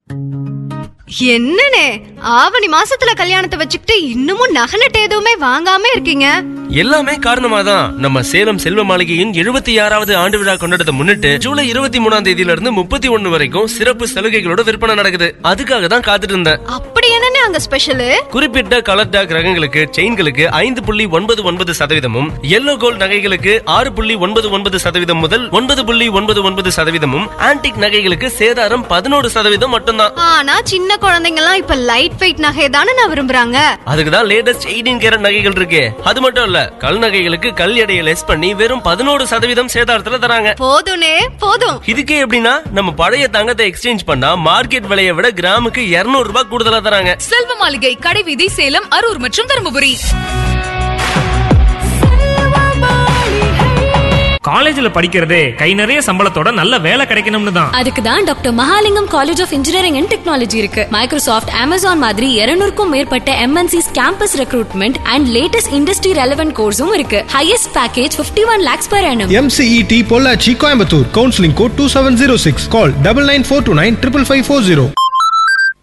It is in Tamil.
என்னனே ஆவணி மாசத்துல கல்யாணத்தை வச்சுக்கிட்டு இன்னமும் நகை நட்டு எதுவுமே வாங்காம இருக்கீங்க எல்லாமே காரணமா தான் நம்ம சேலம் செல்வ மாளிகையின் எழுபத்தி ஆறாவது ஆண்டு விழா கொண்டாடத்தை முன்னிட்டு ஜூலை இருபத்தி மூணாம் தேதியில இருந்து முப்பத்தி ஒண்ணு வரைக்கும் சிறப்பு சலுகைகளோட விற்பனை நடக்குது அதுக்காக தான் காத்துட்டு இருந்தேன் அப்படி என்னனே அங்க ஸ்பெஷல் குறிப்பிட்ட கலர் டாக் ரகங்களுக்கு செயின்களுக்கு ஐந்து புள்ளி ஒன்பது ஒன்பது சதவீதமும் எல்லோ கோல்ட் நகைகளுக்கு ஆறு புள்ளி ஒன்பது ஒன்பது சதவீதம் முதல் ஒன்பது புள்ளி ஒன்பது ஒன்பது சதவீதமும் ஆன்டிக் நகைகளுக்கு சேதாரம் பதினோரு சதவீதம் மட்டும்தான் ஆனா சின்ன குழந்தைங்க எல்லாம் இப்ப லைட் வெயிட் நகை தானே நான் விரும்புறாங்க அதுக்கு தான் லேட்டஸ்ட் எயிட்டீன் கேரட் நகைகள் இருக்கு அது மட்டும் இல்ல கல் நகைகளுக்கு கல் எடையை லெஸ் பண்ணி வெறும் பதினோரு சதவீதம் சேதாரத்துல தராங்க போதும்னே போதும் இதுக்கே எப்படின்னா நம்ம பழைய தங்கத்தை எக்ஸ்சேஞ்ச் பண்ணா மார்க்கெட் விலையை விட கிராமுக்கு 200 ரூபாய் கூடுதலா தராங்க செல்வ மாளிகை கடைவீதி சேலம் அரூர் மற்றும் தருமபுரி காலேஜ்ல படிக்கிறதே கை நிறைய சம்பளத்தோட நல்ல வேலை கிடைக்கணும்னு தான் அதுக்கு தான் doctor Mahalingam college of engineering and technology இருக்கு மைக்ரோசாஃப்ட் அமேசான் மாதிரி 200 க்கும் மேற்பட்ட MNCs campus recruitment and latest industry relevant கோர்ஸும் இருக்கு highest package 51 one lakhs per annum MCET Pollachi Coimbatore counselling code two seven zero six call double nine four two nine triple five four zero